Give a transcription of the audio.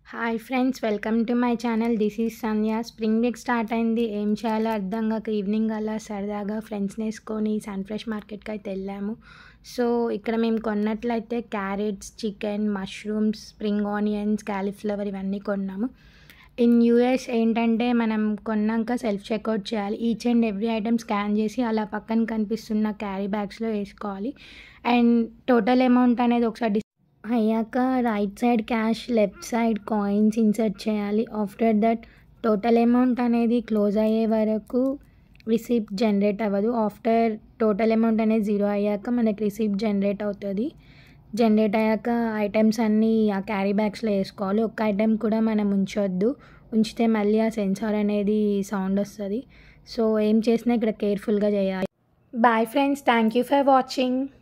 hi friends welcome to my channel this is Sandhya spring break start అయింది ఏం చేయాలో అర్థం కాక ఈవినింగ్ అలా సరదాగా ఫ్రెండ్స్ని వేసుకొని సన్ ఫ్రెష్ మార్కెట్కి అయితే వెళ్ళాము సో ఇక్కడ మేము కొన్నట్లయితే carrots chicken mushrooms spring onions cauliflower ఇవన్నీ కొన్నాము ఇన్ యూఎస్ ఏంటంటే మనం కొన్నాక సెల్ఫ్ చెక్అవుట్ చేయాలి each and every item scan చేసి అలా పక్కన కనిపిస్తున్న క్యారీ బ్యాగ్స్లో వేసుకోవాలి అండ్ టోటల్ అమౌంట్ అనేది ఒకసారి డిస్ అయ్యాక right side cash left side coins insert చేయాలి ఆఫ్టర్ దట్ టోటల్ అమౌంట్ అనేది క్లోజ్ అయ్యే వరకు రిసీప్ట్ జనరేట్ అవ్వదు ఆఫ్టర్ టోటల్ అమౌంట్ అనేది జీరో అయ్యాక మనకి రిసీప్ట్ జనరేట్ అవుతుంది జనరేట్ అయ్యాక ఐటమ్స్ అన్నీ ఆ క్యారీ బ్యాగ్స్లో వేసుకోవాలి ఒక్క ఐటెం కూడా మనం ఉంచొద్దు ఉంచితే మళ్ళీ ఆ సెన్సార్ అనేది సౌండ్ వస్తుంది సో ఏం చేసినా ఇక్కడ కేర్ఫుల్గా చేయాలి bye friends thank you for watching